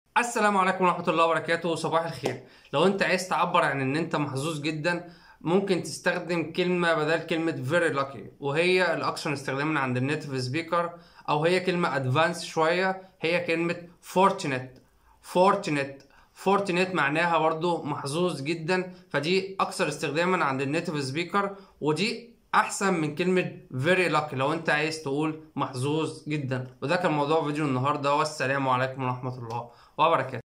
السلام عليكم ورحمة الله وبركاته صباح الخير لو انت عايز تعبر عن ان انت محظوظ جدا ممكن تستخدم كلمة بدل كلمة very lucky وهي الأكثر استخداما عند النيتيف سبيكر أو هي كلمة advanced شوية هي كلمة fortunate fortunate fortunate معناها برضو محظوظ جدا فدي أكثر استخداما عند النيتيف سبيكر ودي أحسن من كلمة very lucky لو أنت عايز تقول محظوظ جدا وده كان موضوع فيديو النهاردة والسلام عليكم ورحمة الله وبركاته